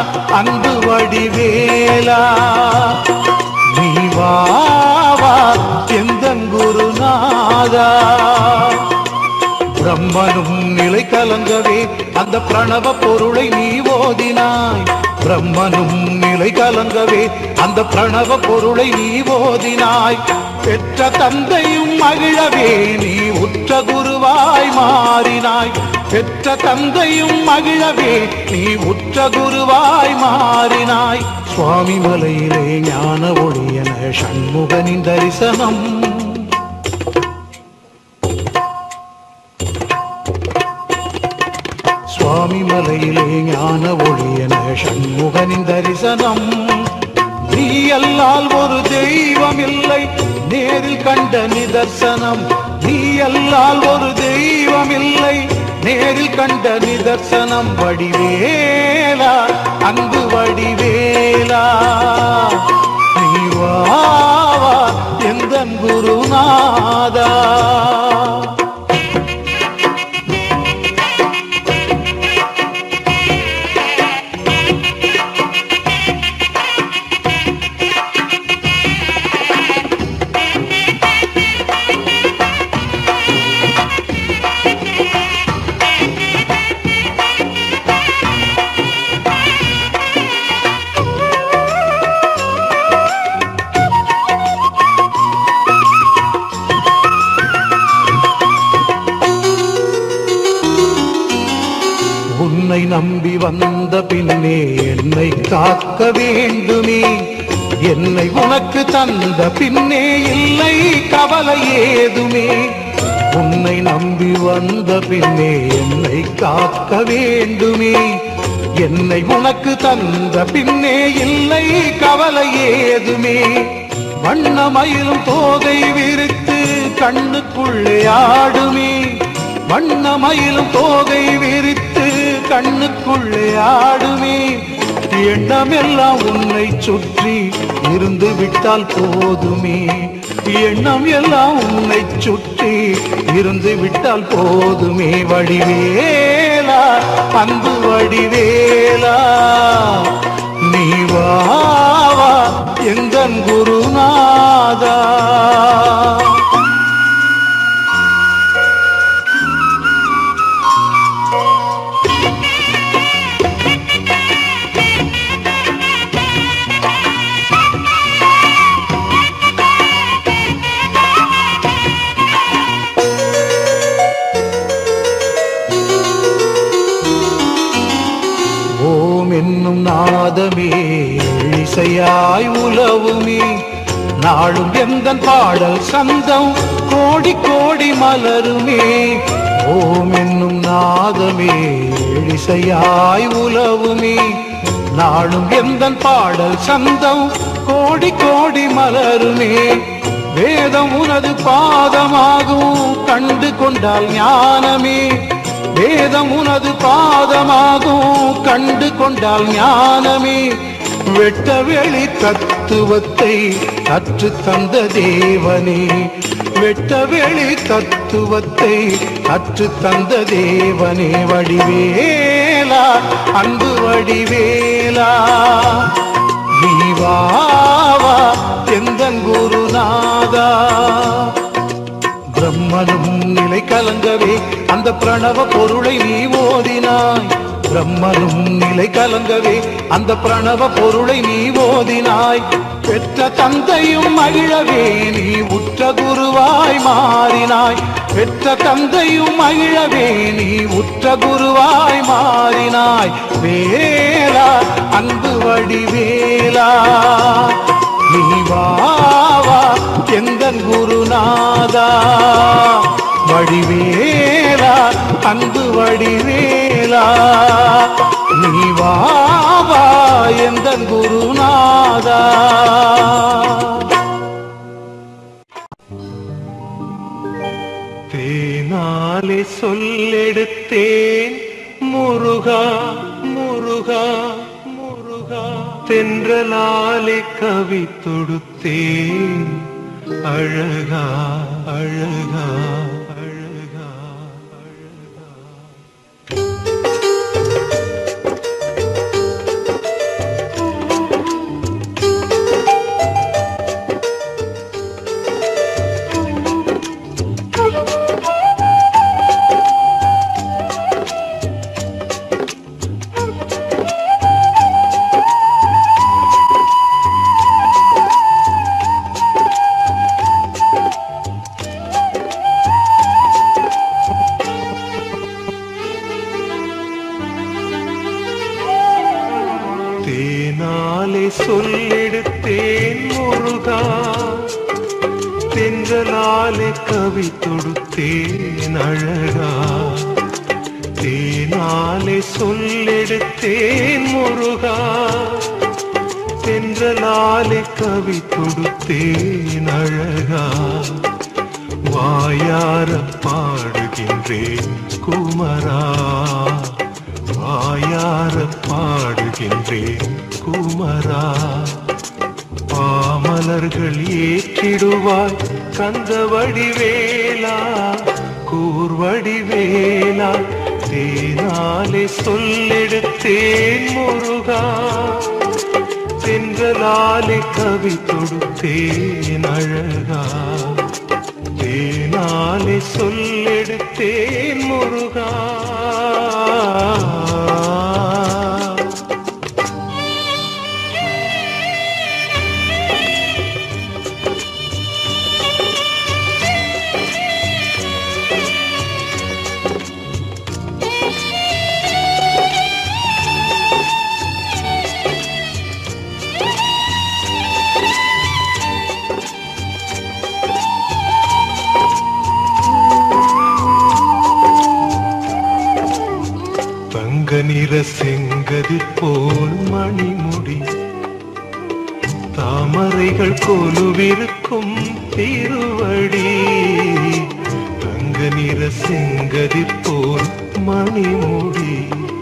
அன்பு வடிவேலா நீ வா வா எந்தன் குருநாதா பிரம்மனும் நிலை கலங்கவே அந்த பிரணவ பொருளை நீ ஓதினாய் பிரம்மனும் நிலை கலங்கவே அந்த பிரணவ பொருளை நீ ஓதினாய் பெற்ற தந்தையும் மகிழவே நீ உற்ற குருவாய் மாறினாய் பெற்ற தந்தையும் மகிழவே நீ உற்ற குருவாய் மாறினாய் சுவாமி மலையிலே ஞான ஒளியன சண்முகனின் தரிசனம் சுவாமி மலையிலே ஞான ஒளியன சண்முகனின் தரிசனம் நீ அல்லால் ஒரு தெய்வம் இல்லை நேரில் கண்ட நிதர்சனம் நீ அல்லால் ஒரு தெய்வம் இல்லை நேரில் கண்ட நிதர்சனம் வடிவேலா அன்பு வடிவேலா நீ வா வா எந்தன் குருநாதா உன்னை நம்பி வந்த பின்னே என்னை காக்க வேண்டுமே என்னை உனக்கு தந்த பின்னே இல்லை கவலை ஏதுமே உன்னை நம்பி வந்த பின்னே என்னை காக்க வேண்டுமே என்னை உனக்கு தந்த பின்னே இல்லை கவலை ஏதுமே வண்ணமயிலும் தோகை விரித்து கண்ணுக்குள்ளே ஆடுமே வண்ணமயிலும் தோகை விரித்து கண்ணுக்குள்ளே ஆடுமே எண்ணமெல்லாம் உன்னை சுற்றி இருந்து விட்டால் போதுமே எண்ணம் எல்லாம் உன்னை சுற்றி இருந்து விட்டால் போதுமே வடிவேலா அன்பு வடிவேலா நீ வா வா எங்கன் குருநாதா ஓம் என்னும் நாதமே இசையாய் உலவுமே நாளும் எந்தன் பாடல் சந்தம் கோடி கோடி மலருமே ஓம் என்னும் நாதமே இசையாய் உலவுமே நாளும் எந்தன் பாடல் சந்தம் கோடி கோடி மலருமே வேதம் உனது பாதமாகும் கண்டு கொண்டால் ஞானமே வேதம் உனது பாதமாகும் கண்டு கொண்டால் ஞானமே வெட்ட வெளி தத்துவத்தை கற்று தந்த தேவனே வெட்ட வெளி தத்துவத்தை கற்று தந்த தேவனே வடிவேலா அன்பு வடிவேலா நீ வா வா எந்தன் குருநாதா பிரம்மனும் நிலை கலங்கவே அந்த பிரணவ பொருளை நீ ஓதினாய் பிரம்மனும் நிலை கலங்கவே அந்த பிரணவ பொருளை நீ ஓதினாய் பெற்ற தந்தையும் மகிழவே நீ உற்ற குருவாய் மாறினாய் பெற்ற தந்தையும் மகிழவே நீ உற்ற குருவாய் மாறினாய் வேலா அன்பு வடிவேலா நீ வா வா எந்தன் குருநாதா வடிவேலா அன்பு வடிவேலா நீ வா வா எந்தன் குருநாதா தேனாலே சொல்லெடுத்தேன் முருகா முருகா முருகா தென்றலாலே கவி தொடுத்தேன் அழகா அழகா அழகா அழகா தேனாலே சொல்லெடுத்தேன் முருகா தென்றலாலே கவி தொடுத்தேன் அழகா தேனாலே சொல்லெடுத்தேன் முருகா தென்றலாலே கவி தொடுத்தேன் அழகா வாயார பாடுகின்றேன் குமரா வாயார பாடுகின்றேன் குமரா பாமலர்கள் ஏற்றிடுவாய் கந்த வடிவேலா கூர்வடிவேலா தேனாலே சொல்லெடுத்தேன் முருகா தென்றலாலே கவி தொடுத்தேன் அழகா தேனாலே சொல்லெடுத்தேன் முருகா தங்க நிற செங்கதி போல் மணிமுடி தாமரைகள் கொலுவிருக்கும் திருவடி தங்க நிற செங்கதி போல் மணிமுடி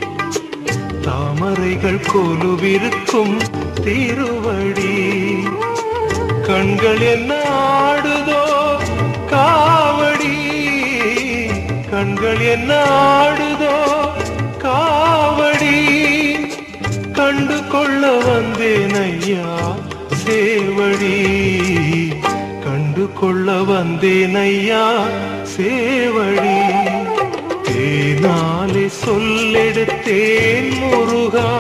தாமரைகள் கொலுவிருக்கும் திருவடி கண்கள் என்ன ஆடுதோ காவடி கண்கள் என்ன ஆடுதோ காவடி கண்டு கொள்ள வந்தேன் ஐயா சேவடி கண்டு கொள்ள வந்தேன் ஐயா சேவடி தேனாலே சொல்லெடுத்தேன் முருகா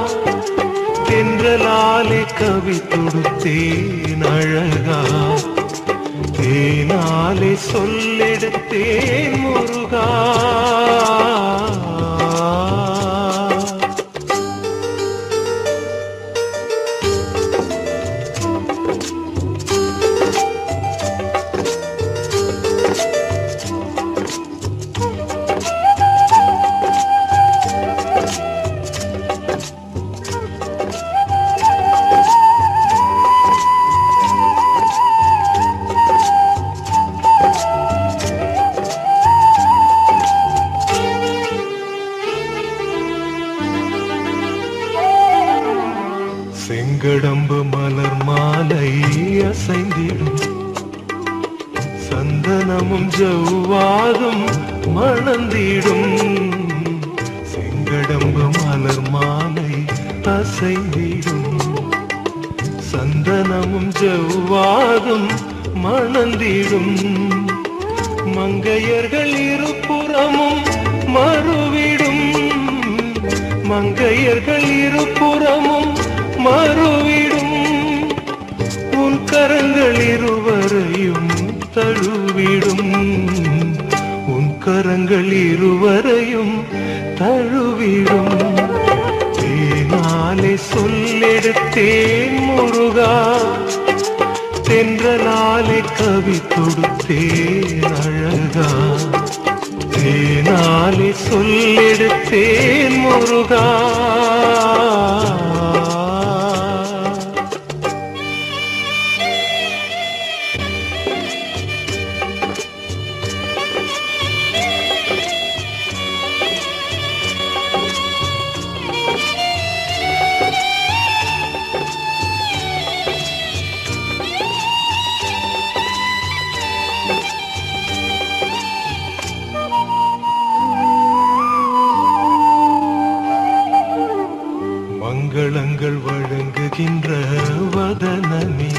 தென்றலாலே கவி தொடுத்தேன் அழகா தேனாலே சொல்லெடுத்தேன் முருகா செங்கடம்பு மலர் மாலை அசைந்திடும் சந்தனமும் ஜவ்வாதும் மணந்திடும் செங்கடம்பு மலர் மாலை அசைந்திடும் சந்தனமும் ஜவ்வாதும் மணந்திடும் மங்கையர்கள் இருபுறமும் மறுவிடும் மங்கையர்கள் இருபுறமும் மறுவிடும் உன் கரங்கள் இருவரையும் தழுவிடும் உன் கரங்கள் இருவரையும் தழுவிடும் தேனாலே சொல்லெடுத்தேன் முருகா தென்றலாலே கவி தொடுத்தேன் அழகா தேனாலே சொல்லெடுத்தேன் முருகா மங்களங்கள் வழங்குகின்ற வதனமே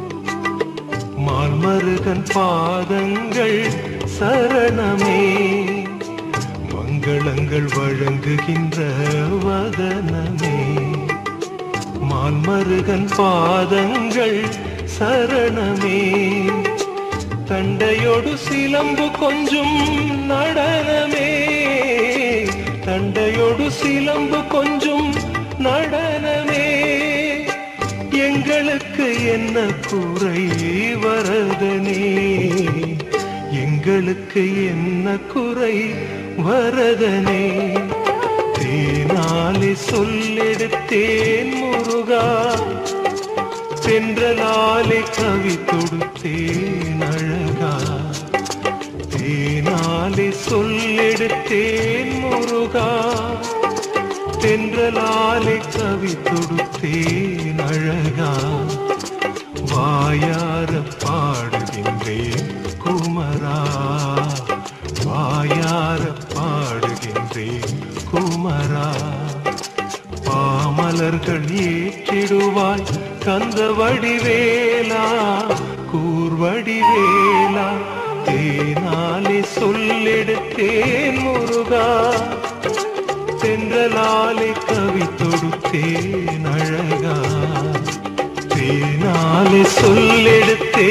மால்மருகன் பாதங்கள் சரணமே மங்களங்கள் வழங்குகின்ற வதனமே மால்மருகன் பாதங்கள் சரணமே தண்டையோடு சிலம்பு கொஞ்சம் நடனமே தண்டையோடு சிலம்பு கொஞ்சம் நடனமே என்ன குறை வரதனே எங்களுக்கு என்ன குறை வரதனே தேனாலே சொல்லெடுத்தேன் முருகா தென்றலாலே கவி தொடுத்தேன் அழகா தேனாலே சொல்லெடுத்தேன் முருகா தென்றலாலே கவி தொடுத்தேன் அழகா வாயார பாடுகின்றேன் குமரா வாயார பாடுகின்றேன் குமரா பாமலர்கள் ஏற்றிடுவாய் கந்த வடிவேலா கூர்வடிவேலா தேனாலே சொல்லெடுத்தேன் முருகா தென்றலாலே கவி தொடுத்தேன் அழகா தேனாலே சொல்லெடுத்தேன்